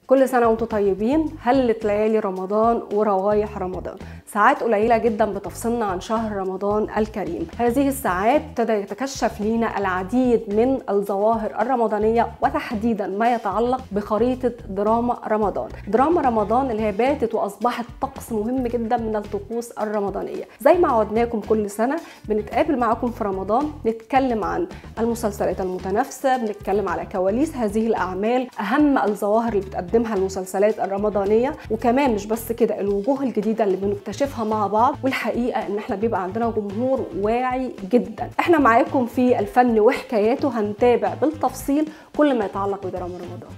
كل سنة وانتم طيبين هلت ليالي رمضان وروايح رمضان ساعات قليلة جدا بتفصلنا عن شهر رمضان الكريم هذه الساعات ابتدى يتكشف لينا العديد من الظواهر الرمضانية وتحديدا ما يتعلق بخريطة دراما رمضان دراما رمضان اللي هي باتت وأصبحت طقس مهم جدا من الطقوس الرمضانية زي ما عودناكم كل سنة بنتقابل معاكم في رمضان نتكلم عن المسلسلات المتنافسة بنتكلم على كواليس هذه الأعمال أهم الظواهر اللي بتقدمها المسلسلات الرمضانية وكمان مش بس كده الوجوه الجديدة اللي بنكتشفها مع بعض والحقيقة ان احنا بيبقى عندنا جمهور واعي جدا احنا معاكم في الفن وحكاياته هنتابع بالتفصيل كل ما يتعلق بدراما رمضان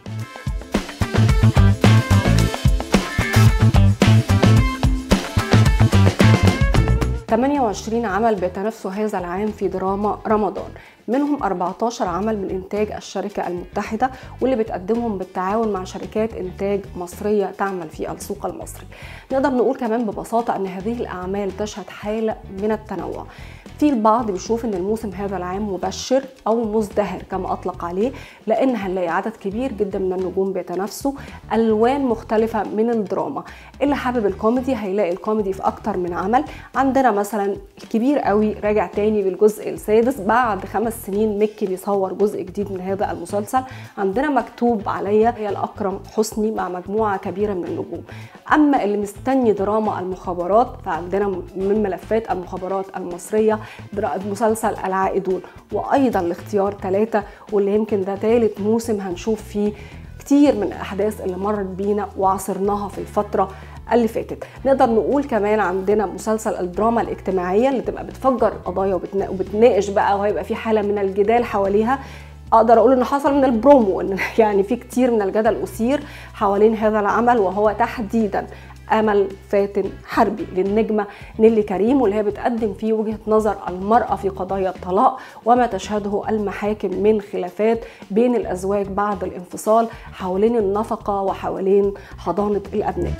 28 عمل بيتنافسوا هذا العام في دراما رمضان منهم 14 عمل من إنتاج الشركة المتحدة واللي بتقدمهم بالتعاون مع شركات إنتاج مصرية تعمل في السوق المصري نقدر نقول كمان ببساطة أن هذه الأعمال تشهد حالة من التنوع في البعض بيشوف ان الموسم هذا العام مبشر او مزدهر كما اطلق عليه لان هنلاقي عدد كبير جدا من النجوم بيتنافسوا الوان مختلفه من الدراما اللي حابب الكوميدي هيلاقي الكوميدي في اكتر من عمل عندنا مثلا الكبير قوي راجع تاني بالجزء السادس بعد خمس سنين مكي بيصور جزء جديد من هذا المسلسل عندنا مكتوب عليا هي الاكرم حسني مع مجموعه كبيره من النجوم اما اللي مستني دراما المخابرات فعندنا من ملفات المخابرات المصريه مسلسل العائدون وايضا الاختيار ثلاثة واللي يمكن ده ثالث موسم هنشوف فيه كتير من الاحداث اللي مرت بينا وعصرناها في الفتره اللي فاتت نقدر نقول كمان عندنا مسلسل الدراما الاجتماعيه اللي تبقى بتفجر قضايا وبتناقش بقى وهيبقى في حاله من الجدال حواليها اقدر اقول انه حصل من البرومو ان يعني في كتير من الجدل اثير حوالين هذا العمل وهو تحديدا امل فاتن حربي للنجمه نيلي كريم واللي هي بتقدم فيه وجهه نظر المراه في قضايا الطلاق وما تشهده المحاكم من خلافات بين الازواج بعد الانفصال حوالين النفقه وحوالين حضانه الابناء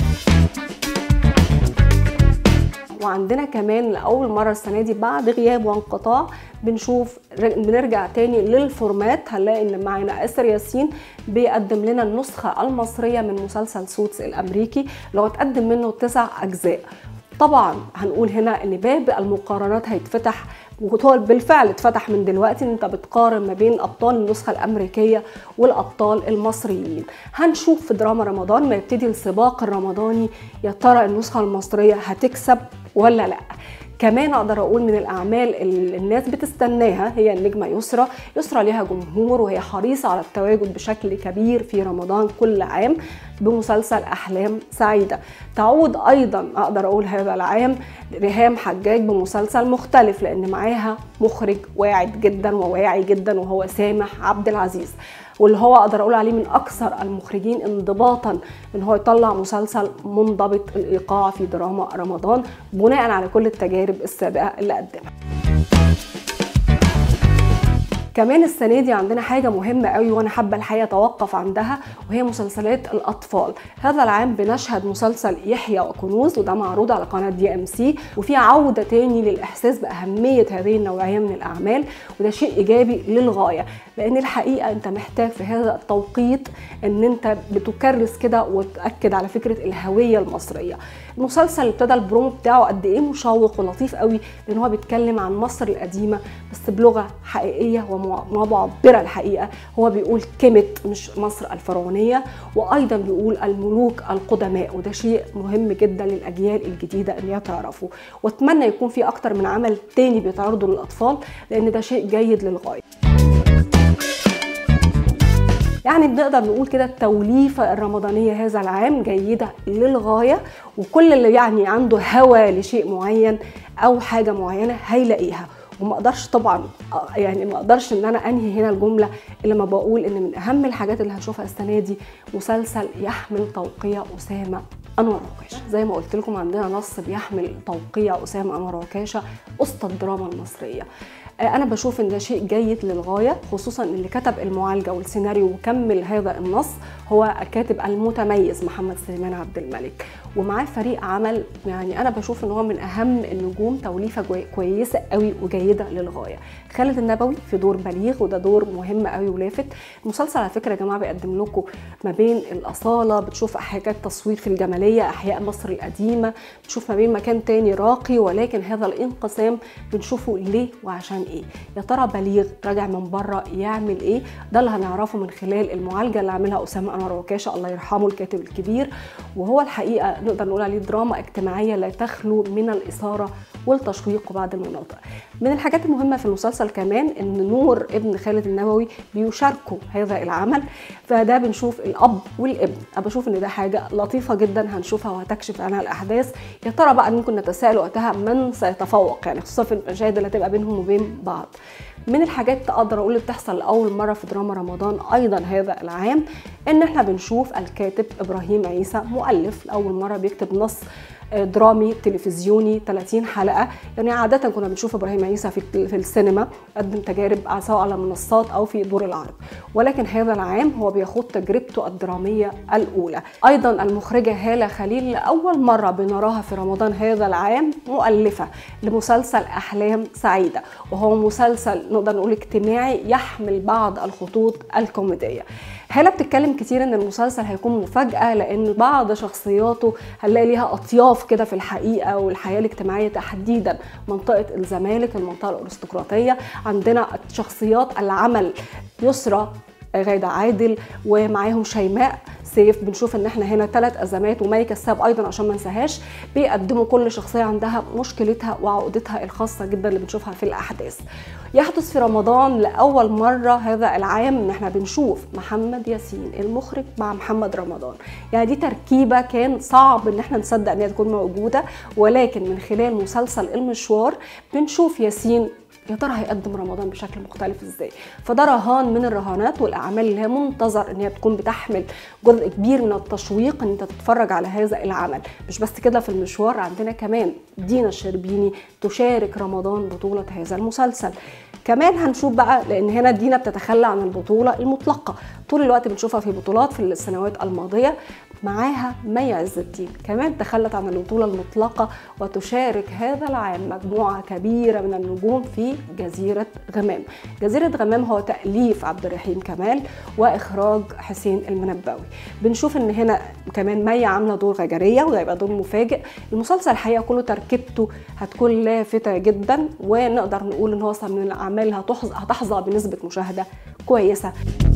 وعندنا كمان لاول مره السنه دي بعد غياب وانقطاع بنشوف بنرجع تاني للفورمات هنلاقي ان معانا اسر ياسين بيقدم لنا النسخه المصريه من مسلسل سوتس الامريكي اللي هو اتقدم منه تسع اجزاء طبعا هنقول هنا ان باب المقارنات هيتفتح وهو بالفعل اتفتح من دلوقتي ان انت بتقارن ما بين ابطال النسخه الامريكيه والابطال المصريين هنشوف في دراما رمضان ما يبتدي السباق الرمضاني يا ترى النسخه المصريه هتكسب ولا لا كمان اقدر اقول من الاعمال اللي الناس بتستناها هي النجمه يسرى يسرى ليها جمهور وهي حريصه على التواجد بشكل كبير في رمضان كل عام بمسلسل احلام سعيده تعود ايضا اقدر اقول هذا العام ريهام حجاج بمسلسل مختلف لان معاها مخرج واعد جدا وواعي جدا وهو سامح عبد العزيز واللي هو اقدر اقول عليه من اكثر المخرجين انضباطا ان هو يطلع مسلسل منضبط الايقاع في دراما رمضان بناء على كل التجارب السابقه اللي قدمها كمان السنه دي عندنا حاجه مهمه قوي وانا حابه الحقيقه اتوقف عندها وهي مسلسلات الاطفال هذا العام بنشهد مسلسل يحيى وكنوز وده معروض على قناه دي ام سي وفي عوده تاني للاحساس باهميه هذه النوعيه من الاعمال وده شيء ايجابي للغايه لان الحقيقه انت محتاج في هذا التوقيت ان انت بتكرس كده وتاكد على فكره الهويه المصريه المسلسل ابتدى البرومو بتاعه قد ايه مشوق ولطيف قوي لان هو بيتكلم عن مصر القديمه بس بلغه حقيقيه ومعبره الحقيقه هو بيقول كيمت مش مصر الفرعونيه وايضا بيقول الملوك القدماء وده شيء مهم جدا للاجيال الجديده ان يتعرفوا واتمنى يكون في اكتر من عمل تاني بيتعرضوا للاطفال لان ده شيء جيد للغايه يعني بنقدر نقول كده التوليفة الرمضانية هذا العام جيدة للغاية وكل اللي يعني عنده هوى لشيء معين أو حاجة معينة هيلاقيها وما اقدرش طبعا يعني ما اقدرش ان انا انهي هنا الجمله الا ما بقول ان من اهم الحاجات اللي هنشوفها السنه دي مسلسل يحمل توقيع اسامه انور عكاشه زي ما قلت لكم عندنا نص بيحمل توقيع اسامه انور عكاشه اسطى الدراما المصريه انا بشوف ان ده شيء جيد للغايه خصوصا اللي كتب المعالجه والسيناريو وكمل هذا النص هو الكاتب المتميز محمد سليمان عبد الملك ومعاه فريق عمل يعني انا بشوف ان هو من اهم النجوم توليفه كويسه قوي وجيده للغايه خالد النبوي في دور بليغ وده دور مهم قوي ولافت المسلسل على فكره يا جماعه بيقدم لكم ما بين الاصاله بتشوف حاجات تصوير في الجماليه احياء مصر القديمه بتشوف ما بين مكان تاني راقي ولكن هذا الانقسام بنشوفه ليه وعشان ايه يا ترى بليغ راجع من بره يعمل ايه ده اللي هنعرفه من خلال المعالجه اللي عاملها اسامه انور وكاشه الله يرحمه الكاتب الكبير وهو الحقيقه نقدر نقول عليه دراما اجتماعيه لا تخلو من الاثاره والتشويق بعض المناطق من الحاجات المهمه في المسلسل كمان ان نور ابن خالد النبوي بيشاركوا هذا العمل فده بنشوف الاب والابن انا بشوف ان ده حاجه لطيفه جدا هنشوفها وهتكشف عنها الاحداث يا ترى بقى ممكن نتساءل وقتها من سيتفوق يعني خصوصا في المشاهد اللي هتبقى بينهم وبين بعض من الحاجات اقدر اقول اللي بتحصل لاول مره في دراما رمضان ايضا هذا العام ان احنا بنشوف الكاتب ابراهيم عيسى مؤلف لاول مره بيكتب نص درامي تلفزيوني 30 حلقه يعني عاده كنا بنشوف ابراهيم عيسى في في السينما قدم تجارب سواء على منصات او في دور العرض ولكن هذا العام هو بيخوض تجربته الدراميه الاولى ايضا المخرجه هاله خليل لاول مره بنراها في رمضان هذا العام مؤلفه لمسلسل احلام سعيده وهو مسلسل نقدر نقول اجتماعي يحمل بعض الخطوط الكوميديه هاله بتتكلم كتير ان المسلسل هيكون مفاجاه لان بعض شخصياته هنلاقي ليها اطياف كده في الحقيقه والحياه الاجتماعيه تحديدا منطقه الزمالك المنطقه الارستقراطيه عندنا شخصيات العمل يسرى غاده عادل ومعاهم شيماء سيف بنشوف ان احنا هنا ثلاث ازمات ومي كساب ايضا عشان ما ننساهاش بيقدموا كل شخصيه عندها مشكلتها وعقدتها الخاصه جدا اللي بنشوفها في الاحداث يحدث في رمضان لاول مره هذا العام ان احنا بنشوف محمد ياسين المخرج مع محمد رمضان يعني دي تركيبه كان صعب ان احنا نصدق ان هي تكون موجوده ولكن من خلال مسلسل المشوار بنشوف ياسين يا ترى هيقدم رمضان بشكل مختلف ازاي فده رهان من الرهانات والاعمال اللي هي منتظر ان هي بتكون بتحمل جزء كبير من التشويق ان انت تتفرج على هذا العمل مش بس كده في المشوار عندنا كمان دينا الشربيني تشارك رمضان بطوله هذا المسلسل كمان هنشوف بقى لان هنا دينا بتتخلى عن البطوله المطلقه طول الوقت بنشوفها في بطولات في السنوات الماضيه معاها مي عز الدين كمان تخلت عن البطوله المطلقه وتشارك هذا العام مجموعه كبيره من النجوم في جزيره غمام جزيره غمام هو تاليف عبد الرحيم كمال واخراج حسين المنبوي بنشوف ان هنا كمان مي عامله دور غجريه وده يبقى دور مفاجئ المسلسل الحقيقه كله تركيبته هتكون لافته جدا ونقدر نقول ان هو اصلا من الاعمال اللي هتحظى هتحظى بنسبه مشاهده كويسه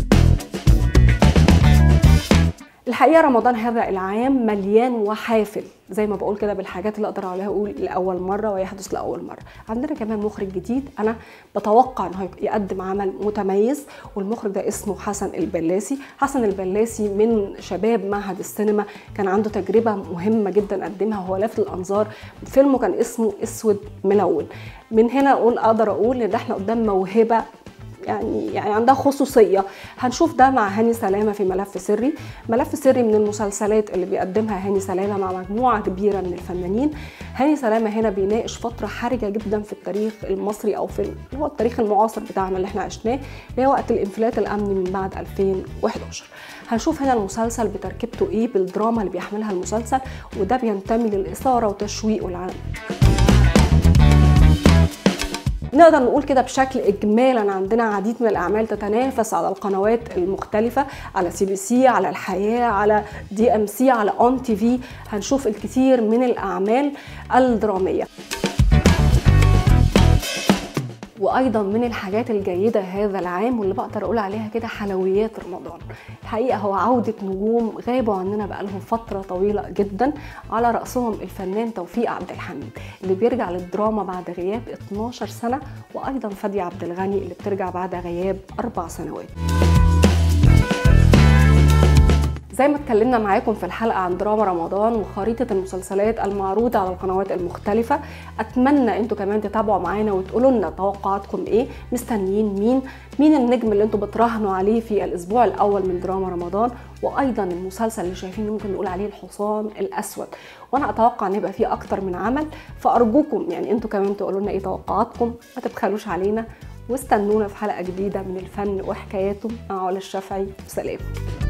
الحقيقه رمضان هذا العام مليان وحافل زي ما بقول كده بالحاجات اللي اقدر عليها اقول لاول مره ويحدث لاول مره عندنا كمان مخرج جديد انا بتوقع انه يقدم عمل متميز والمخرج ده اسمه حسن البلاسي حسن البلاسي من شباب معهد السينما كان عنده تجربه مهمه جدا قدمها هو لافت الانظار فيلمه كان اسمه اسود ملون من هنا اقول اقدر اقول ان احنا قدام موهبه يعني يعني عندها خصوصيه هنشوف ده مع هاني سلامه في ملف سري ملف سري من المسلسلات اللي بيقدمها هاني سلامه مع مجموعه كبيره من الفنانين هاني سلامه هنا بيناقش فتره حرجه جدا في التاريخ المصري او في اللي هو التاريخ المعاصر بتاعنا اللي احنا عشناه اللي هو وقت الانفلات الامني من بعد 2011 هنشوف هنا المسلسل بتركيبته ايه بالدراما اللي بيحملها المسلسل وده بينتمي للاثاره وتشويقه العام نقدر نقول كده بشكل اجمالا عندنا عديد من الاعمال تتنافس على القنوات المختلفه على سي بي سي على الحياه على دي ام سي على اون تي في هنشوف الكثير من الاعمال الدراميه وايضا من الحاجات الجيده هذا العام واللي بقدر اقول عليها كده حلويات رمضان الحقيقه هو عوده نجوم غابوا عننا بقالهم فتره طويله جدا على راسهم الفنان توفيق عبد الحميد اللي بيرجع للدراما بعد غياب 12 سنه وايضا فادي عبد الغني اللي بترجع بعد غياب اربع سنوات زي ما اتكلمنا معاكم في الحلقه عن دراما رمضان وخريطه المسلسلات المعروضه على القنوات المختلفه اتمنى انتوا كمان تتابعوا معانا وتقولوا لنا توقعاتكم ايه مستنيين مين مين النجم اللي انتوا بتراهنوا عليه في الاسبوع الاول من دراما رمضان وايضا المسلسل اللي شايفين ممكن نقول عليه الحصان الاسود وانا اتوقع ان يبقى فيه اكتر من عمل فارجوكم يعني انتوا كمان تقولوا لنا ايه توقعاتكم ما تبخلوش علينا واستنونا في حلقه جديده من الفن وحكاياته مع علا الشافعي وسلام